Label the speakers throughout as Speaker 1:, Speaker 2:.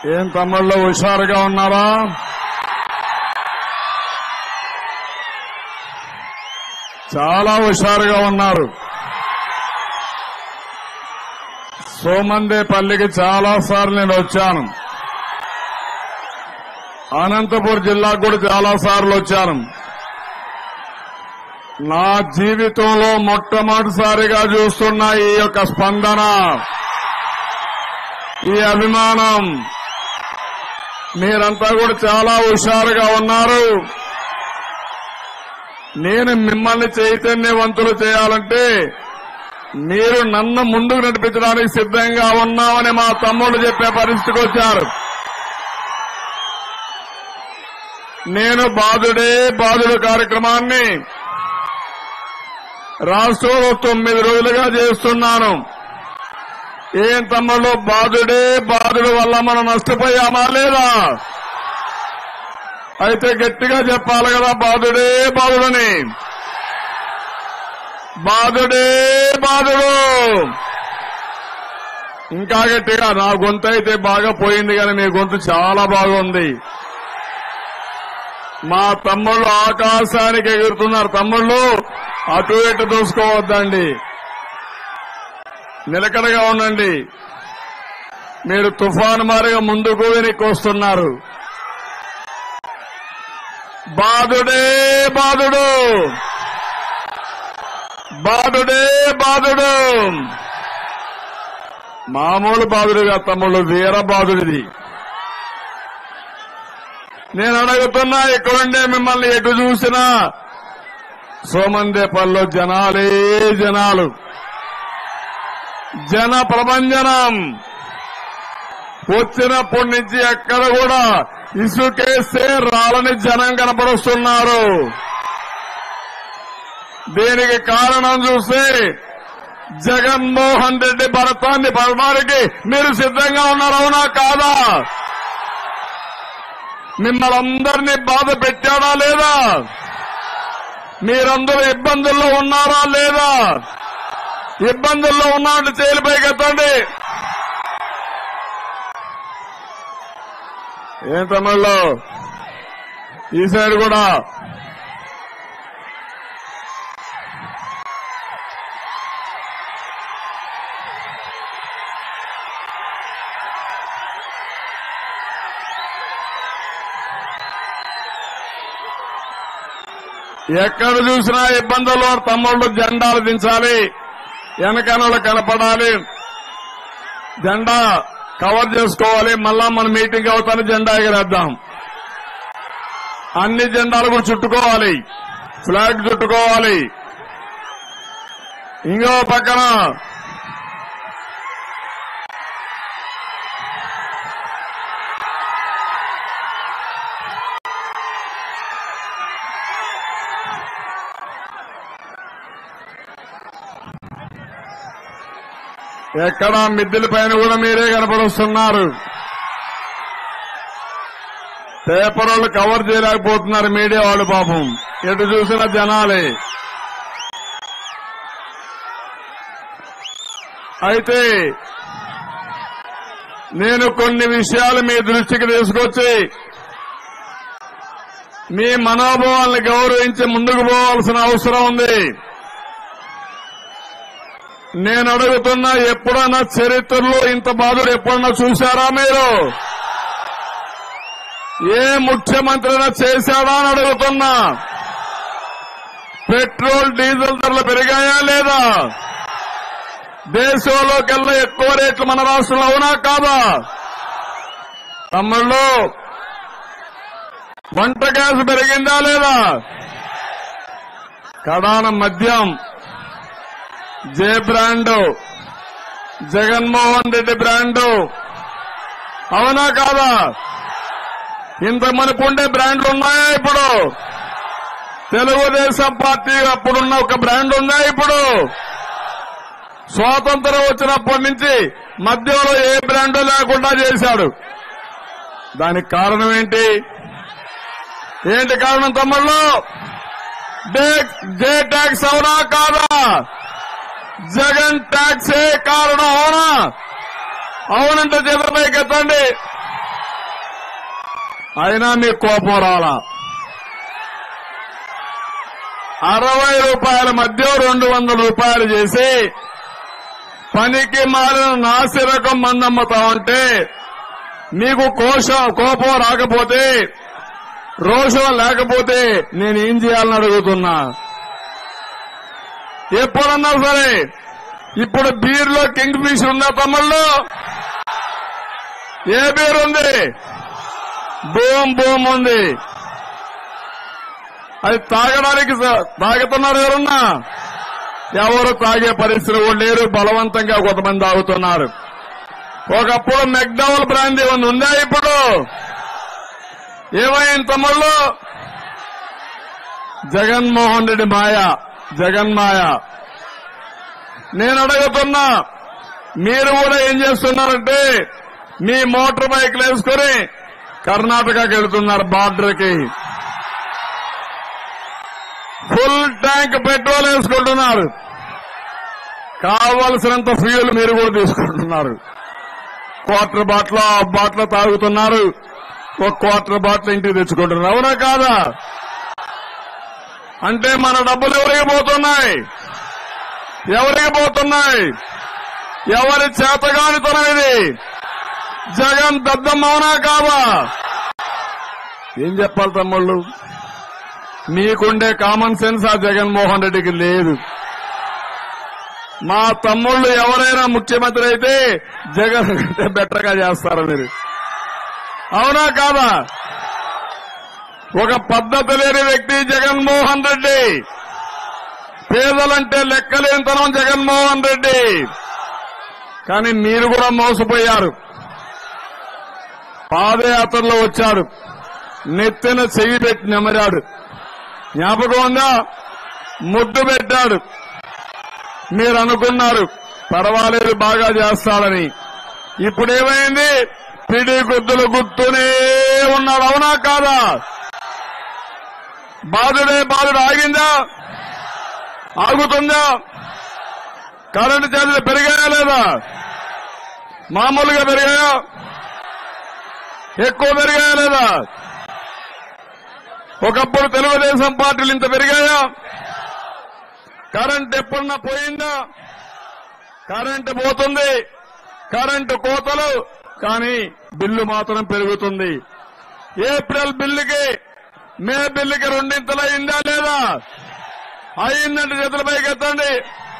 Speaker 1: ఏం తమ్ముళ్ళు హుషారుగా ఉన్నారా చాలా హుషారుగా ఉన్నారు సోమందేపల్లికి చాలా సార్లు నేను వచ్చాను అనంతపూర్ జిల్లాకు కూడా చాలా సార్లు వచ్చాను నా జీవితంలో మొట్టమొదటిసారిగా చూస్తున్న ఈ యొక్క స్పందన ఈ అభిమానం మీరంతా కూడా చాలా హుషారుగా ఉన్నారు నేను మిమ్మల్ని చైతన్యవంతులు చేయాలంటే మీరు నన్ను ముందుకు నడిపించడానికి సిద్ధంగా ఉన్నామని మా తమ్ముళ్ళు చెప్పే పరిస్థితికి వచ్చారు నేను బాధుడే బాధుడు కార్యక్రమాన్ని రాష్ట్రంలో తొమ్మిది రోజులుగా చేస్తున్నాను ఏం తమ్ముళ్ళు బాధుడే బాధుడు వల్ల మనం నష్టపోయామా లేదా అయితే గట్టిగా చెప్పాలి కదా బాధుడే బాధుడని బాధుడే బాధుడు ఇంకా గట్టిగా నా గొంతు అయితే బాగా పోయింది కానీ మీ గొంతు చాలా బాగుంది మా తమ్ముళ్ళు ఆకాశానికి ఎగురుతున్నారు తమ్ముళ్ళు అటు ఇటు దూసుకోవద్దండి నిలకడగా ఉండండి మీరు తుఫాను మారిగా ముందుకు వెనక్కి వస్తున్నారు బాధుడే బాధుడు బాధుడే బాధుడు మామూలు బాధుడుగా తమ్ముళ్ళు వీర బాధుడిది నేను అడుగుతున్నా ఇక్కడుండే మిమ్మల్ని ఎటు చూసినా సోమందేపల్లో జనాలే జనాలు జన ప్రభంజనం వచ్చినప్పటి నుంచి ఎక్కడ కూడా ఇసుకేస్తే రాలని జనం కనపడుస్తున్నారు దీనికి కారణం చూస్తే జగన్మోహన్ రెడ్డి భరతాన్ని పడడానికి మీరు సిద్ధంగా ఉన్నారు అవునా కాదా మిమ్మల్ని అందరినీ బాధ పెట్టాడా లేదా మీరందరూ ఇబ్బందుల్లో ఉన్నారా లేదా ఇబ్బందుల్లో ఉన్నారంటే చేలిపైకి ఎత్తండి ఏం తమిళ్లో ఈ సైడ్ కూడా ఎక్కడ చూసినా ఇబ్బందులు తమ్ముళ్ళు జెండాలు దించాలి వెనకనలు కనపడాలి జెండా కవర్ చేసుకోవాలి మళ్ళా మన మీటింగ్ అవుతాను జెండా ఎగరేద్దాం అన్ని జెండాలు కూడా చుట్టుకోవాలి ఫ్లాగ్ చుట్టుకోవాలి ఇంకో పక్కన ఎక్కడ మిద్దెల పైన కూడా మీరే కనపడొస్తున్నారు పేపర్ వాళ్ళు కవర్ చేయలేకపోతున్నారు మీడియా వాళ్ళు పాపం ఎటు చూసిన జనాలే అయితే నేను కొన్ని విషయాలు మీ దృష్టికి తీసుకొచ్చి మీ మనోభావాల్ని గౌరవించి ముందుకు పోవాల్సిన అవసరం ఉంది నేను అడుగుతున్నా ఎప్పుడైనా చరిత్రలో ఇంత బాధలు ఎప్పుడన్నా చూశారా మీరు ఏ ముఖ్యమంత్రి చేశాడా అని అడుగుతున్నా పెట్రోల్ డీజిల్ ధరలు పెరిగాయా లేదా దేశంలోకెల్లా ఎక్కువ రేట్లు మన రాష్ట్రంలో అవునా కాదా తమ్ముళ్ళు వంట గ్యాస్ పెరిగిందా లేదా కడాన మద్యం J brand Jaganmohan Reddy brand అవునా కాదా ఇంత మనకు ఉండే బ్రాండ్లు ఉన్నాయా ఇప్పుడు తెలుగుదేశం పార్టీ అప్పుడున్న ఒక బ్రాండ్ ఉందా ఇప్పుడు స్వాతంత్రం వచ్చినప్పటి నుంచి మద్యంలో ఏ బ్రాండ్ లేకుండా చేశాడు దానికి కారణం ఏంటి ఏంటి కారణం తమ్ముళ్ళు డే- జే ట్యాక్స్ అవునా కాదా జగన్ ట్యాక్సే కారణం అవునా అవునంటే చేతులపైకి ఎత్తండి అయినా మీకు కోపం రాలా అరవై రూపాయల మధ్య రెండు వందల రూపాయలు చేసి పనికి మారిన నాసిరకం మందమ్మతా ఉంటే మీకు కోశ కోపం రాకపోతే రోషం లేకపోతే నేను ఏం చేయాలని అడుగుతున్నా ఎప్పుడన్నా సరే ఇప్పుడు బీర్లో కింగ్ ఫిష్ ఉందా తమ్ముళ్ళు ఏ బీర్ ఉంది బూమ్ బూమ్ ఉంది అది తాగడానికి స- తాగుతున్నారు ఎవరున్నా ఎవరు తాగే పరిస్థితి కూడా లేరు బలవంతంగా కొంతమంది తాగుతున్నారు ఒకప్పుడు మెక్డవల్ బ్రాందీ ఉంది ఉందా ఇప్పుడు ఏమైంది తమ్ముళ్ళు జగన్మోహన్ రెడ్డి మాయ జగన్మాయ నేను అడుగుతున్నా మీరు కూడా ఏం చేస్తున్నారంటే మీ మోటార్ బైక్లు వేసుకొని కర్ణాటకకి వెళ్తున్నారు బార్డర్కి ఫుల్ ట్యాంక్ పెట్రోల్ వేసుకుంటున్నారు కావలసినంత ఫ్యూల్ మీరు కూడా తీసుకుంటున్నారు క్వార్టర్ బాటిల్ హాఫ్ బాటిల్ తాగుతున్నారు ఒక క్వార్టర్ బాటిల్ ఇంటికి తెచ్చుకుంటున్నారు అవునా కాదా అంటే మన డబ్బులు ఎవరికి పోతున్నాయి ఎవరికి పోతున్నాయి ఎవరి చేతగానితనం ఇది జగన్ దద్దమ్మవునా కాదా ఏం చెప్పాలి తమ్ముళ్ళు మీకుండే కామన్ సెన్స్ ఆ జగన్మోహన్ రెడ్డికి లేదు మా తమ్ముళ్ళు ఎవరైనా ముఖ్యమంత్రి అయితే జగన్ కంటే బెటర్ గా చేస్తారు మీరు అవునా కాదా ఒక పద్ధతి లేని వ్యక్తి జగన్మోహన్ రెడ్డి పేదలంటే లెక్కలేనితనం జగన్మోహన్ రెడ్డి కానీ మీరు కూడా మోసపోయారు పాదయాత్రలో వచ్చాడు నెత్తిన చెయ్యి పెట్టి నెమరాడు జ్ఞాపకం ఉందా ముద్దు పెట్టాడు మీరు అనుకున్నారు పర్వాలేదు బాగా చేస్తాడని ఇప్పుడు ఏమైంది పిడి గుద్దులు గుర్తునే ఉన్నాడు అవునా కాదా బాధుడే బాధుడు ఆగిందా ఆగుతుందా కరెంటు ఛార్జీలు పెరిగాయా లేదా మామూలుగా పెరిగాయా ఎక్కువ పెరిగాయా లేదా ఒకప్పుడు తెలుగుదేశం పార్టీలు ఇంత పెరిగాయా కరెంట్ ఎప్పుడన్నా పోయిందా కరెంటు పోతుంది కరెంటు కోతలు కానీ బిల్లు మాత్రం పెరుగుతుంది ఏప్రిల్ బిల్లుకి మే బిల్లుకి రెండింతలు అయిందా లేదా అయిందంటే చేతుల పైకి ఎత్తండి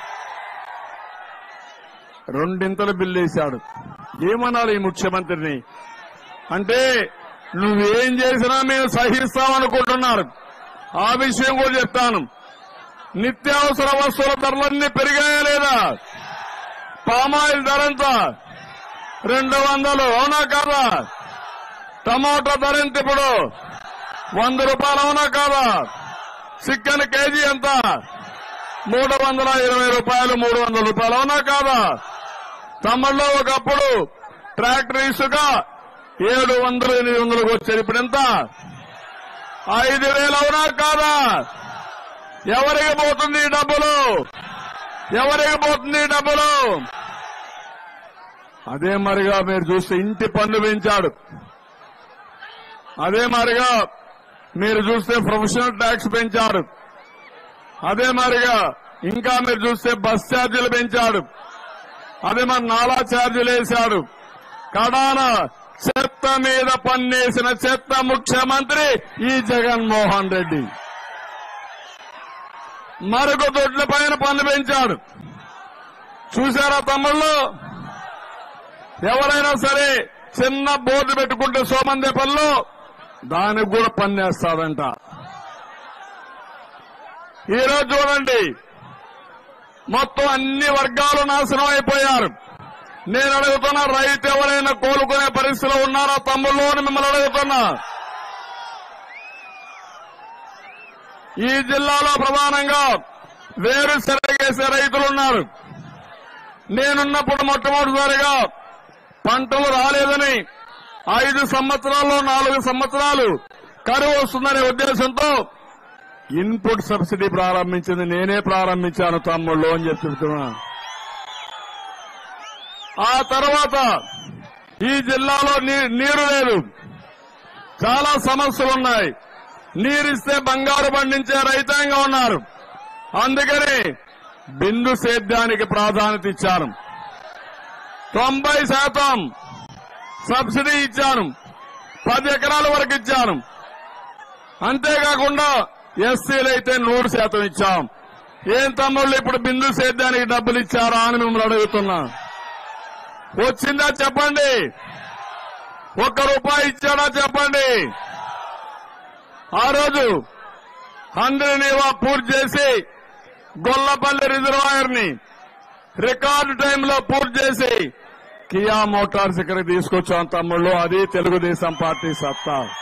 Speaker 1: రెండింతలు బిల్లు వేశాడు ఏమనాలి ఈ ముఖ్యమంత్రిని అంటే నువ్వేం చేసినా మేము సహిస్తామనుకుంటున్నారు ఆ విషయం కూడా చెప్తాను నిత్యావసర వస్తువుల ధరలన్నీ పెరిగాయా లేదా పామాయిల్ ధర ఎంత రెండు వందలు అవునా కాదా టమాటా ధర ఎంత ఇప్పుడు వంద రూపాయలు అవునా కాదా చికెన్ కేజీ ఎంత మూడు వందల ఇరవై రూపాయలు మూడు వందల రూపాయలు అవునా కాదా తమ్ముళ్ళు ఒకప్పుడు ట్రాక్టర్ ఇసుక ఏడు వందలు ఎనిమిది వందలకు వచ్చేది ఇప్పుడు ఎంత ఐదు వేలు అవునా కాదా ఎవరికి పోతుంది ఈ డబ్బులు ఎవరికి పోతుంది ఈ డబ్బులు అదే మరిగా మీరు చూస్తే ఇంటి పన్ను పెంచాడు అదే మరిగా మీరు చూస్తే ప్రొఫెషనల్ ట్యాక్స్ పెంచాడు అదే మరిగా ఇంకా మీరు చూస్తే బస్ ఛార్జీలు పెంచాడు అదే మరి నాలా ఛార్జీలు వేశాడు కడాన చెత్త మీద పన్నేసిన చెత్త ముఖ్యమంత్రి ఈ జగన్మోహన్ రెడ్డి మరొక దొడ్ల పైన పన్ను పెంచాడు చూశారా తమ్ముళ్ళు ఎవరైనా సరే చిన్న బోర్డు పెట్టుకుంటే సోమందే పనులు దానికి కూడా పన్నేస్తాడంట ఈరోజు చూడండి మొత్తం అన్ని వర్గాలు నాశనం అయిపోయారు నేను అడుగుతున్నా రైతు ఎవరైనా కోలుకునే పరిస్థితిలో ఉన్నారా తమ్ముళ్ళు అని మిమ్మల్ని అడుగుతున్నా ఈ జిల్లాలో ప్రధానంగా వేరు సెరగేసే రైతులు ఉన్నారు నేనున్నప్పుడు మొట్టమొదటిసారిగా పంటలు రాలేదని ఐదు సంవత్సరాల్లో నాలుగు సంవత్సరాలు కరువు వస్తుందనే ఉద్దేశంతో ఇన్పుట్ సబ్సిడీ ప్రారంభించింది నేనే ప్రారంభించాను తమ్ముళ్ళు అని చెప్పి చెప్తున్నా ఆ తర్వాత ఈ జిల్లాలో నీ- నీరు లేదు చాలా సమస్యలు ఉన్నాయి నీరిస్తే బంగారు పండించే రైతాంగం ఉన్నారు అందుకని బిందు సేద్యానికి ప్రాధాన్యత ఇచ్చాను తొంభై శాతం సబ్సిడీ ఇచ్చాను పది ఎకరాల వరకు ఇచ్చాను అంతేకాకుండా ఎస్సీలైతే నూరు శాతం ఇచ్చాం ఏం తమ్ముళ్ళు ఇప్పుడు బిందు సేద్యానికి డబ్బులు ఇచ్చారా అని మిమ్మల్ని అడుగుతున్నా వచ్చిందా చెప్పండి ఒక్క రూపాయి ఇచ్చాడా చెప్పండి ఆ రోజు హండ్రెనీవా పూర్తి చేసి గొల్లపల్లి రిజర్వాయర్ ని రికార్డు టైంలో పూర్తి చేసి కియా మోటార్స్ ఇక్కడికి తీసుకొచ్చాం తమ్ముళ్ళు అది తెలుగుదేశం పార్టీ సత్తా